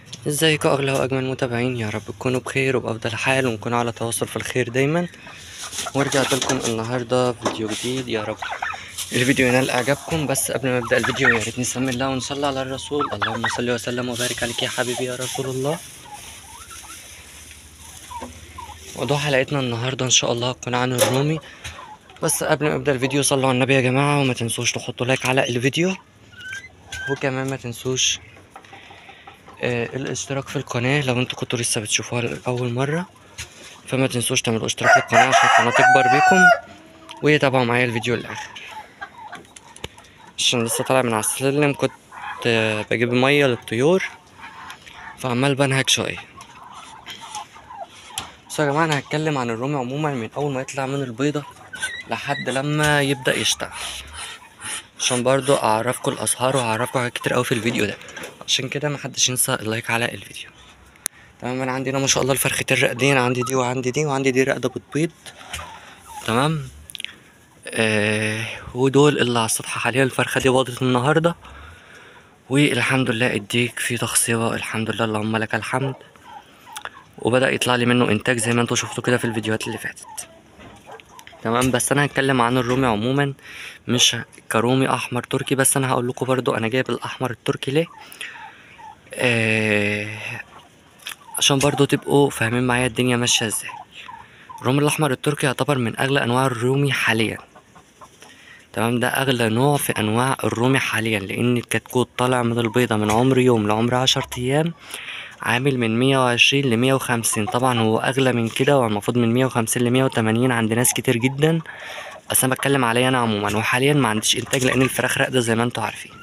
ازيكم اغلى واجمل متابعين يا رب تكونوا بخير وبافضل حال ونكونوا على تواصل في الخير دايما ورجعت لكم النهارده فيديو جديد يا رب الفيديو ينال اعجابكم بس قبل ما ابدا الفيديو يا ريت نسمي الله ونصلي على الرسول اللهم صل وسلم وبارك عليك يا حبيبي يا رسول الله موضوع حلقتنا النهارده ان شاء الله هتكون عن الرومي بس قبل ما ابدا الفيديو صلوا على النبي يا جماعه وما تنسوش تحطوا لايك على الفيديو وكمان ما تنسوش آه الاشتراك في القناة لو انتوا كنتوا لسه بتشوفوها لأول مرة فما تنسوش تعملوا اشتراك للقناة عشان القناة تكبر بيكم وتابعوا معايا الفيديو للآخر عشان لسه طالع من على السلم كنت آه بجيب مية للطيور فعمال بنهج شوية بس يا جماعة أنا هتكلم عن الرومي عموما من أول ما يطلع من البيضة لحد لما يبدأ يشتغل عشان برضو أعرفكم الأسعار وأعرفكم حاجات كتير أوي في الفيديو ده عشان كده محدش ينسى اللايك على الفيديو تمام انا عندي هنا ما شاء الله الفرختين الرقدين عندي دي وعندي دي وعندي دي رقده بتبيض تمام آه ودول اللي على السطح حاليا الفرخه دي باضت النهارده والحمد لله اديك في تخصيبه الحمد لله اللهم لك الحمد وبدا يطلع لي منه انتاج زي ما انتوا شفتوا كده في الفيديوهات اللي فاتت تمام بس انا هتكلم عن الرومي عموما مش كرومي احمر تركي بس انا هقول لكم برضو انا جايب الاحمر التركي ليه آه عشان برضو تبقوا فاهمين معايا الدنيا ماشيه ازاي الرومي الاحمر التركي يعتبر من اغلى انواع الرومي حاليا تمام ده اغلى نوع في انواع الرومي حاليا لان الكتكوت طالع من البيضه من عمر يوم لعمر عشر ايام عامل من مية وعشرين لمية وخمسين طبعا هو اغلى من كده والمفروض من مية وخمسين لمية وتمانين عند ناس كتير جدا بس انا بتكلم عليا انا عموما وحاليا ما عنديش انتاج لان الفراخ راقده زي ما انتوا عارفين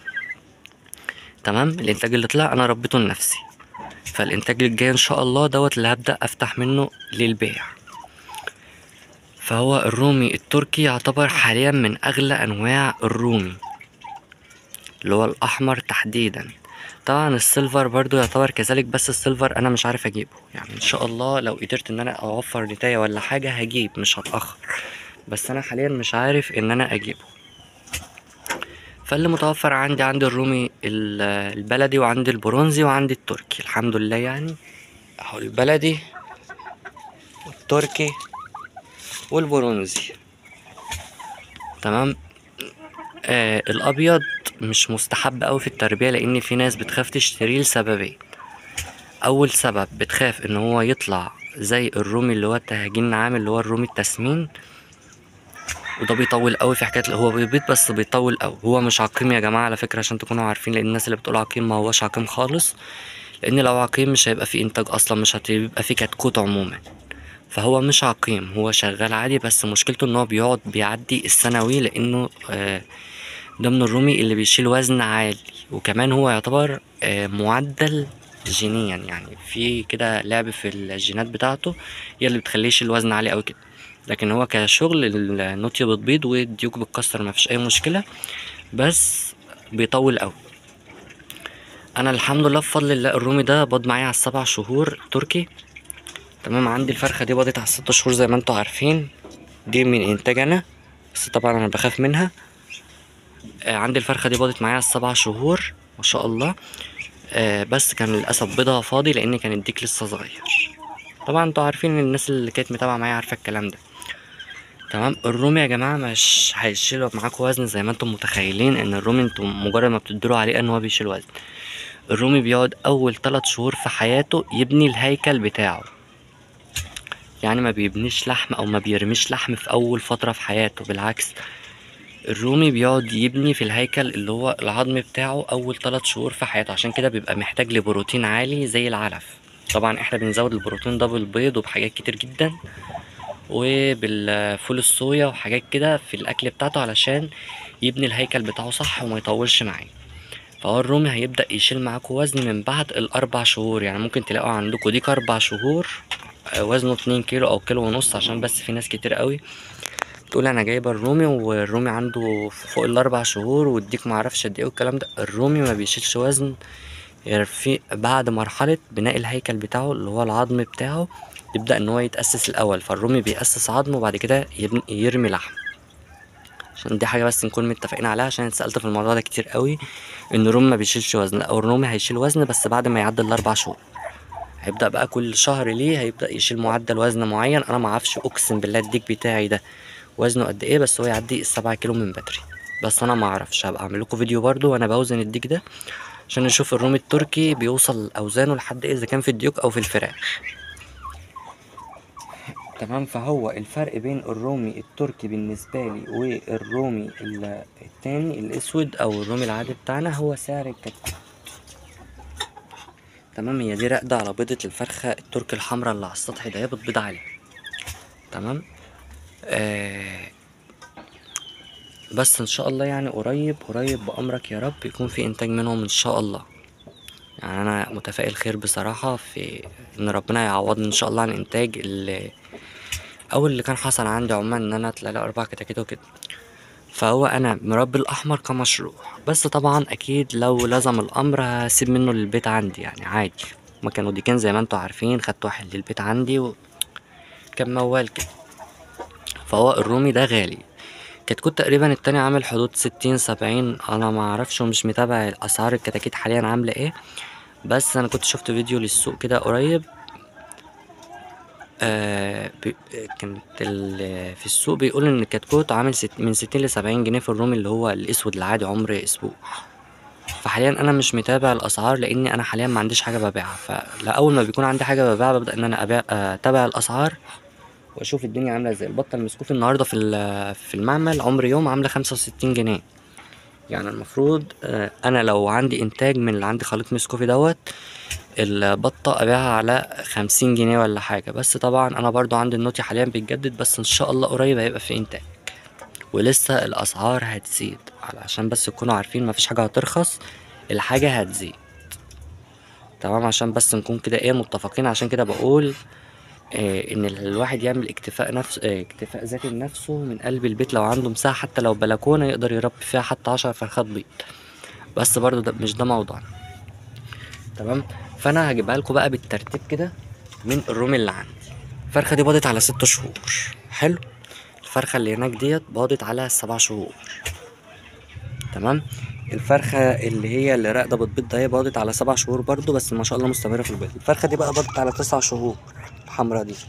تمام الانتاج اللي طلع انا ربيته لنفسي فالانتاج الجاي ان شاء الله دوت اللي هبدا افتح منه للبيع فهو الرومي التركي يعتبر حاليا من اغلى انواع الرومي اللي هو الاحمر تحديدا طبعا السيلفر برضو يعتبر كذلك بس السيلفر انا مش عارف اجيبه يعني ان شاء الله لو قدرت ان انا اوفر نتاية ولا حاجة هجيب مش هتأخر بس انا حاليا مش عارف ان انا اجيبه فاللي متوفر عندي عندي الرومي البلدي وعندي البرونزي وعندي التركي الحمد لله يعني اهو البلدي والتركي والبرونزي تمام آه الابيض مش مستحب اوي في التربية لان في ناس بتخاف تشتريه لسببين اول سبب بتخاف ان هو يطلع زي الرومي اللي هو التهجين العام اللي هو الرومي التسمين وده بيطول قوي في حكايه هو بيبيض بس بيطول قوي هو مش عقيم يا جماعه على فكره عشان تكونوا عارفين لان الناس اللي بتقول عقيم ما هوش عقيم خالص لان لو عقيم مش هيبقى فيه انتاج اصلا مش هيبقى فيه كتكوت عموما فهو مش عقيم هو شغال عادي بس مشكلته ان هو بيقعد بيعدي الثانوي لانه آه ده من الرومي اللي بيشيل وزن عالي وكمان هو يعتبر آه معدل جينيا يعني في كده لعب في الجينات بتاعته هي اللي بتخليه يشيل وزن عالي قوي كده لكن هو كشغل النوتيا بتبيض والديوك بتكسر مفيش اي مشكله بس بيطول قوي انا الحمد لله بفضل الله الرومي ده باض معايا على السبع شهور تركي تمام عندي الفرخه دي باضت على الست شهور زي ما انتوا عارفين دي من انتاج انا بس طبعا انا بخاف منها آه عندي الفرخه دي باضت معايا على السبع شهور ما شاء الله آه بس كان للاسف بيضها فاضي لان كان الديك لسه صغير طبعا انتوا عارفين ان الناس اللي كانت متابعه معايا عارفه الكلام ده تمام الرومي يا جماعه مش هيشيل معاكم وزن زي ما انتم متخيلين ان الرومي انتم مجرد ما بتدلوا عليه ان هو بيشيل وزن الرومي بيقعد اول ثلاث شهور في حياته يبني الهيكل بتاعه يعني ما بيبنيش لحم او ما بيرميش لحم في اول فتره في حياته بالعكس الرومي بيقعد يبني في الهيكل اللي هو العظم بتاعه اول ثلاث شهور في حياته عشان كده بيبقى محتاج لبروتين عالي زي العلف طبعا احنا بنزود البروتين ده بالبيض وبحاجات كتير جدا وبالفول الصويا وحاجات كده في الاكل بتاعته علشان يبني الهيكل بتاعه صح وما يطولش معاه فهو الرومي هيبدا يشيل معاكوا وزن من بعد الاربع شهور يعني ممكن تلاقوا عندكوا ديك اربع شهور وزنه اتنين كيلو او كيلو ونص عشان بس في ناس كتير قوي تقول انا جايبه الرومي والرومي عنده فوق الاربع شهور والديك معرفش قد ايه والكلام ده الرومي ما بيشيلش وزن غير في بعد مرحله بناء الهيكل بتاعه اللي هو العظم بتاعه يبدأ ان هو يتأسس الاول فالرومي بيأسس عظمه وبعد كده يرمي لحم عشان دي حاجة بس نكون متفقين عليها عشان اتسألت في الموضوع ده كتير قوي ان الرومي ما بيشيلش وزن لا هو الرومي هيشيل وزن بس بعد ما يعدي الاربع شهور هيبدأ بقى كل شهر ليه هيبدأ يشيل معدل وزن معين انا ما اعرفش اقسم بالله الديك بتاعي ده وزنه قد ايه بس هو يعدي السبعة كيلو من بدري بس انا ما اعرفش هبقى اعمل لكم فيديو برضو وانا بوزن الديك ده عشان نشوف الرومي التركي بيوصل اوزانه لحد ايه اذا كان في الديوك او في الفراخ تمام فهو الفرق بين الرومي التركي بالنسبة لي والرومي ال- التاني الاسود او الرومي العادي بتاعنا هو سعر الكتكوت تمام هي دي راقدة على بيضة الفرخة التركي الحمراء اللي على السطح ده هي بتبيض عليه تمام آه بس ان شاء الله يعني قريب قريب بأمرك يا رب يكون في انتاج منهم ان شاء الله يعني انا متفائل خير بصراحة في ان ربنا يعوضني ان شاء الله عن انتاج اللي او اللي كان حصل عندي عموما ان انا اطلع لي اربع كتاكيت وكده فهو انا مربي الاحمر كمشروع بس طبعا اكيد لو لزم الامر هسيب منه للبيت عندي يعني عادي هما كانوا ديكان زي ما انتوا عارفين خدت واحد للبيت عندي و... كان موال كده فهو الرومي ده غالي كتكوت تقريبا التاني عامل حدود ستين سبعين انا ما اعرفش ومش متابع اسعار الكتاكيت حاليا عامله ايه بس انا كنت شفت فيديو للسوق كده قريب آه بي- كانت ال- في السوق بيقول ان الكتكوت عامل ست من ستين لسبعين جنيه في الرومي اللي هو الاسود العادي عمر اسبوع فحاليا انا مش متابع الاسعار لاني انا حاليا ما عنديش حاجه ببيعها فاول ما بيكون عندي حاجه ببيعها ببدا ان انا ابيع اتابع الاسعار واشوف الدنيا عامله ازاي البطه المسكوفي النهارده في ال- في المعمل عمر يوم عامله خمسة وستين جنيه يعني المفروض آه، انا لو عندي انتاج من اللي عندي خليط مسكوفي دوت البطة أبيعها على خمسين جنيه ولا حاجة بس طبعا أنا برضو عندي النوتي حاليا بيتجدد بس إن شاء الله قريب هيبقى في إنتاج ولسه الأسعار هتزيد علشان بس تكونوا عارفين مفيش حاجة هترخص الحاجة هتزيد تمام عشان بس نكون كده ايه متفقين عشان كده بقول إيه ان الواحد يعمل اكتفاء نفس إيه اكتفاء ذاتي لنفسه من قلب البيت لو عنده مساحة حتى لو بلكونة يقدر يربي فيها حتى عشر فرخات بيض بس برضو ده مش ده موضوعنا تمام فانا هجيبها لكم بقى بالترتيب كده من الرومي اللي عندي الفرخه دي باضت على ست شهور حلو الفرخه اللي هناك ديت باضت على سبع شهور تمام الفرخه اللي هي اللي راقده بتبيض ده هي باضت على سبع شهور برضو بس ما شاء الله مستمره في البيض الفرخه دي بقى باضت على تسع شهور الحمرا دي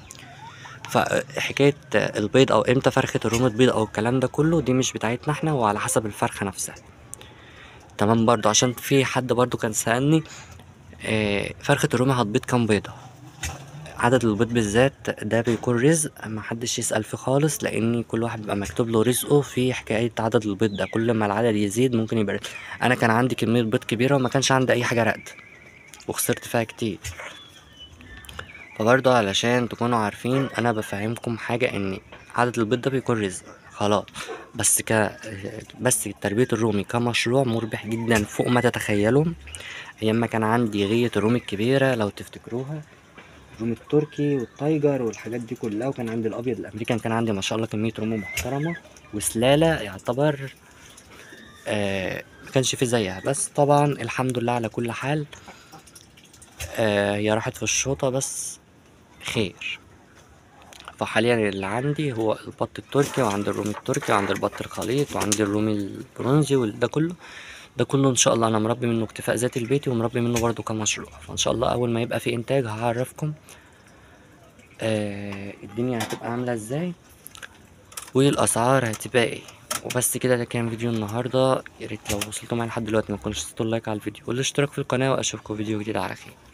فحكايه البيض او امتى فرخه الرومي تبيض او الكلام ده كله دي مش بتاعتنا احنا وعلى حسب الفرخه نفسها تمام برضو عشان في حد برضو كان سألني آه، فرخة الرومي هتبيض كام بيضة عدد البيض بالذات ده بيكون رزق محدش يسأل فيه خالص لأن كل واحد بيبقى مكتوب له رزقه في حكاية عدد البيض ده كل ما العدد يزيد ممكن يبقى رزق. أنا كان عندي كمية بيض كبيرة وما كانش عندي أي حاجة راقدة وخسرت فيها كتير فبرضه علشان تكونوا عارفين أنا بفهمكم حاجة إن عدد البيض ده بيكون رزق خلاص بس ك بس تربية الرومي كمشروع مربح جدا فوق ما تتخيلوا ايام ما كان عندي غية الرومي الكبيرة لو تفتكروها الرومي التركي والتايجر والحاجات دي كلها وكان عندي الابيض الامريكان كان عندي ما شاء الله كمية رومي محترمة وسلالة يعتبر آه ما كانش في زيها بس طبعا الحمد لله على كل حال آه هي راحت في الشوطة بس خير فحاليا اللي عندي هو البط التركي وعندي الرومي التركي وعندي البط الخليط وعندي الرومي البرونزي وده كله ده كله ان شاء الله انا مربي منه اكتفاء ذاتي البيتي ومربي منه برضو كمشروع فان شاء الله اول ما يبقى في انتاج هعرفكم آه الدنيا هتبقى عامله ازاي والاسعار هتبقى ايه وبس كده ده كان فيديو النهارده يا ريت لو وصلتوا معايا لحد دلوقتي ما تكونش تحطوا لايك على الفيديو والاشتراك في القناه واشوفكم فيديو جديد على خير